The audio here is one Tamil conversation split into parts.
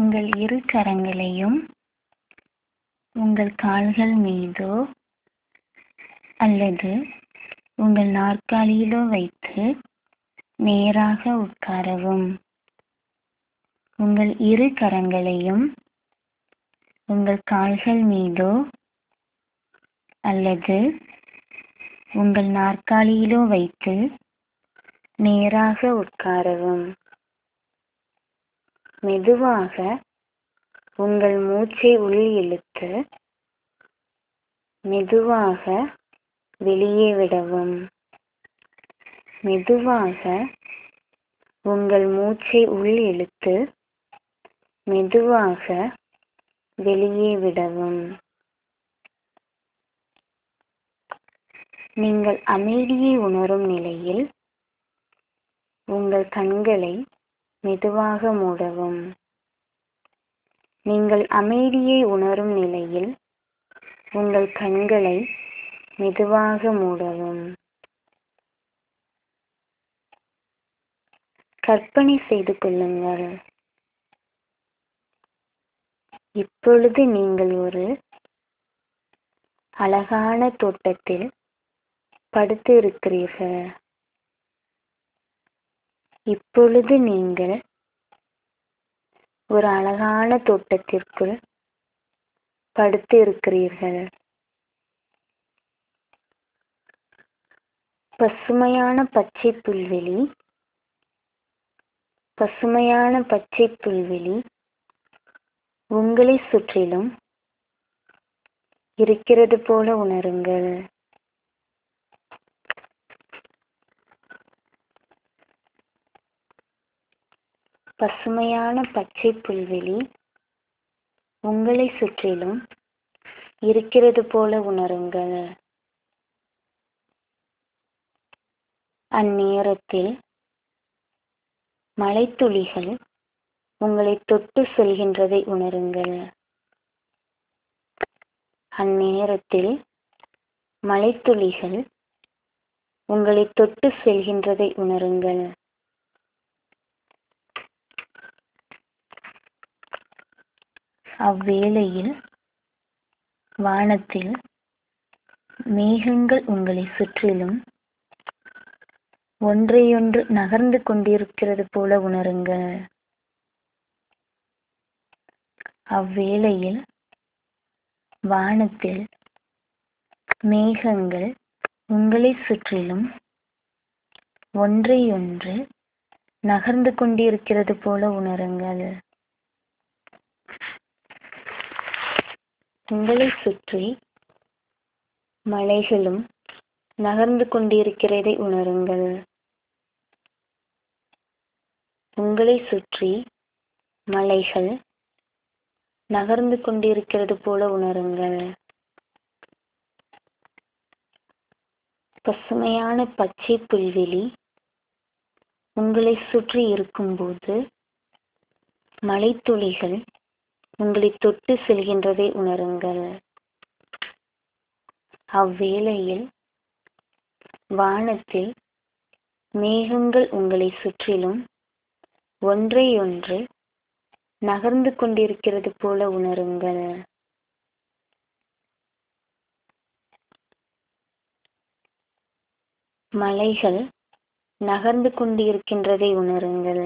உங்கள் இரு கரங்களையும் உங்கள் கால்கள் மீதோ அல்லது உங்கள் நாற்காலியிலோ வைத்து நேராக உட்காரவும் உங்கள் இரு கரங்களையும் உங்கள் கால்கள் மீதோ அல்லது உங்கள் நாற்காலியிலோ வைத்து நேராக உட்காரவும் மெதுவாக உங்கள் மூச்சை உள் இழுத்து மெதுவாக வெளியே விடவும் மெதுவாக உங்கள் மூச்சை உள் இழுத்து மெதுவாக வெளியே விடவும் நீங்கள் அமைதியை உணரும் நிலையில் உங்கள் கண்களை மெதுவாக மூடவும் நீங்கள் அமைதியை உணரும் நிலையில் உங்கள் கண்களை மெதுவாக மூடவும் கற்பனை செய்து கொள்ளுங்கள் இப்பொழுது நீங்கள் ஒரு அழகான தோட்டத்தில் படுத்து இருக்கிறீர்கள் இப்பொழுது நீங்கள் ஒரு அழகான தோட்டத்திற்குள் படுத்து இருக்கிறீர்கள் பசுமையான பச்சை புல்வெளி பசுமையான பச்சை புல்வெளி உங்களை சுற்றிலும் இருக்கிறது போல உணருங்கள் பசுமையான பச்சை புல்வெளி உங்களை சுற்றிலும் இருக்கிறது போல உணருங்கள் அந்நேரத்தில் மலைத்துளிகள் உங்களை தொட்டு செல்கின்றதை உணருங்கள் அந்நேரத்தில் மலைத்துளிகள் உங்களை தொட்டு செல்கின்றதை உணருங்கள் அவ்வேளையில் வானத்தில் மேகங்கள் உங்களை சுற்றிலும் ஒன்றையொன்று நகர்ந்து கொண்டிருக்கிறது போல உணருங்கள் அவ்வேளையில் வானத்தில் மேகங்கள் உங்களை சுற்றிலும் ஒன்றையொன்று நகர்ந்து கொண்டிருக்கிறது போல உணருங்கள் உங்களை சுற்றி மலைகளும் நகர்ந்து கொண்டிருக்கிறதை உணருங்கள் உங்களை சுற்றி மலைகள் நகர்ந்து கொண்டிருக்கிறது போல உணருங்கள் பசுமையான பச்சை புல்வெளி உங்களை சுற்றி இருக்கும்போது மலைத்துளிகள் உங்களை தொட்டு செல்கின்றதை உணருங்கள் அவ்வேளையில் வானத்தில் மேகங்கள் உங்களை சுற்றிலும் ஒன்றையொன்று நகர்ந்து கொண்டிருக்கிறது போல உணருங்கள் மலைகள் நகர்ந்து கொண்டிருக்கின்றதை உணருங்கள்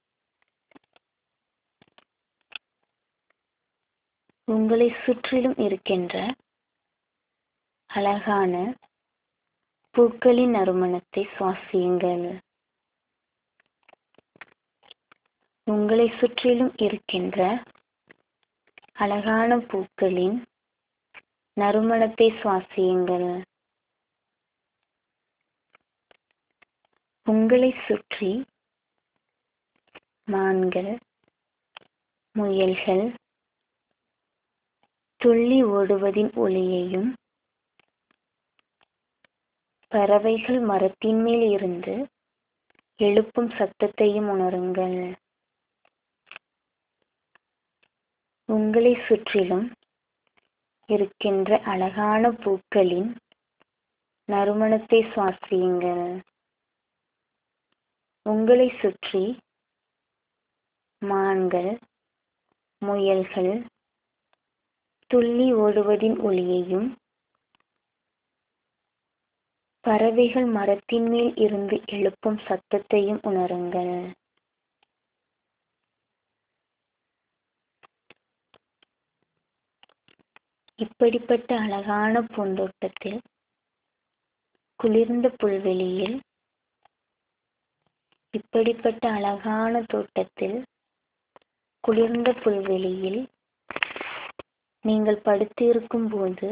உங்களை சுற்றிலும் இருக்கின்ற அழகான பூக்களின் நறுமணத்தை சுவாசியுங்கள் உங்களை சுற்றிலும் இருக்கின்ற அழகான பூக்களின் நறுமணத்தை சுவாசியுங்கள் உங்களை சுற்றி மான்கள் முயல்கள் துள்ளி ஓடுவதின் ஒளியையும் பறவைகள் மரத்தின் மேல் இருந்து எழுப்பும் சத்தத்தையும் உணருங்கள் உங்களை சுற்றிலும் இருக்கின்ற அழகான பூக்களின் நறுமணத்தை சுவாசியுங்கள் உங்களை சுற்றி மான்கள் முயல்கள் துள்ளி ஓடுவதின் ஒலியையும் பறவைகள் மரத்தின் மேல் இருந்து எழுப்பும் சத்தத்தையும் உணருங்கள் இப்படிப்பட்ட அழகான பூந்தோட்டத்தில் குளிர்ந்த புல்வெளியில் இப்படிப்பட்ட அழகான தோட்டத்தில் குளிர்ந்த புல்வெளியில் நீங்கள் படுத்திருக்கும் போது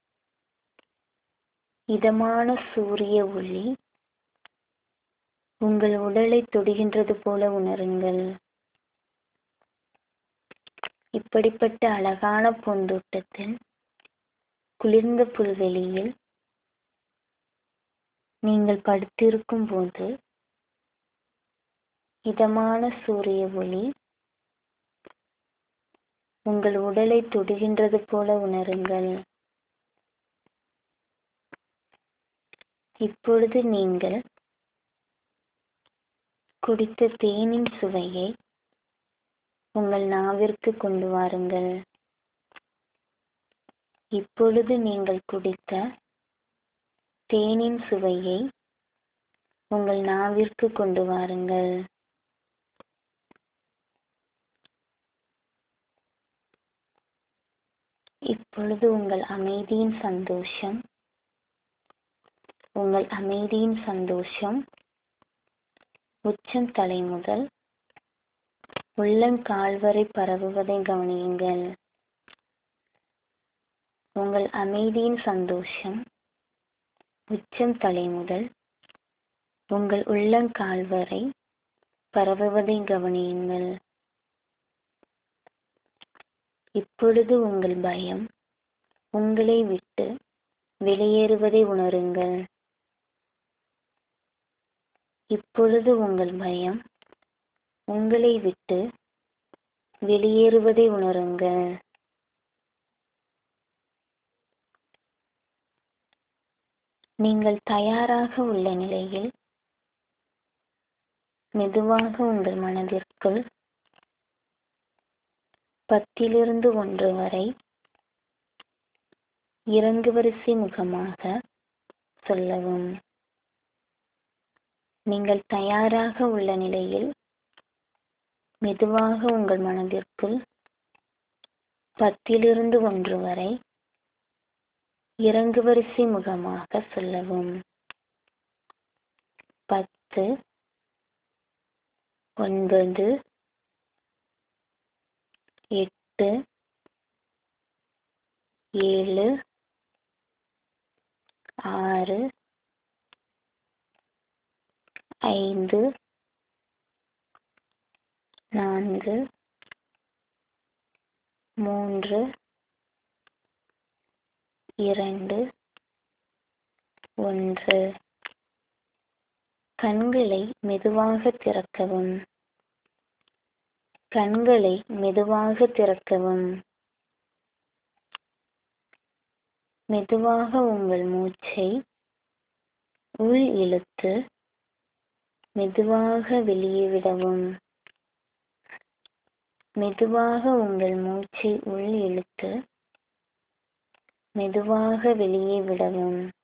இதமான சூரிய ஒளி உங்கள் உடலை தொடுகின்றது போல உணருங்கள் இப்படிப்பட்ட அழகான பூந்தோட்டத்தில் குளிர்ந்த புல்வெளியில் நீங்கள் படுத்திருக்கும் போது இதமான சூரிய ஒளி உங்கள் உடலை தொடுகின்றது போல உணருங்கள் இப்பொழுது நீங்கள் குடித்த தேனின் சுவையை உங்கள் நாவிற்கு கொண்டு வாருங்கள் இப்பொழுது நீங்கள் குடித்த தேனின் சுவையை உங்கள் நாவிற்கு கொண்டு வாருங்கள் இப்பொழுது உங்கள் அமைதியின் சந்தோஷம் உங்கள் அமைதியின் சந்தோஷம் உச்சம் தலை முதல் உள்ளங்கால் வரை பரவுவதை கவனியுங்கள் உங்கள் அமைதியின் சந்தோஷம் உச்சம் தலை முதல் உங்கள் உள்ளங்கால் வரை பரவுவதை கவனியுங்கள் இப்பொழுது உங்கள் பயம் உங்களை விட்டு வெளியேறுவதை உணருங்கள் இப்பொழுது உங்கள் பயம் உங்களை விட்டு வெளியேறுவதை உணருங்கள் நீங்கள் தயாராக உள்ள நிலையில் மெதுவாக உங்கள் மனதிற்குள் பத்திலிருந்து ஒன்று வரை இறங்கு வரிசை முகமாக சொல்லவும் நீங்கள் தயாராக உள்ள நிலையில் மெதுவாக உங்கள் மனதிற்குள் பத்திலிருந்து ஒன்று வரை இறங்கு வரிசை முகமாக சொல்லவும் பத்து ஒன்பது எட்டு ஏழு ஆறு ஐந்து நான்கு மூன்று இரண்டு ஒன்று கண்களை மெதுவாக திறக்கவும் கண்களை மெதுவாக திறக்கவும் மெதுவாக உங்கள் மூச்சை உள் இழுத்து மெதுவாக வெளியே விடவும் மெதுவாக உங்கள் மூச்சை உள் இழுத்து மெதுவாக வெளியே விடவும்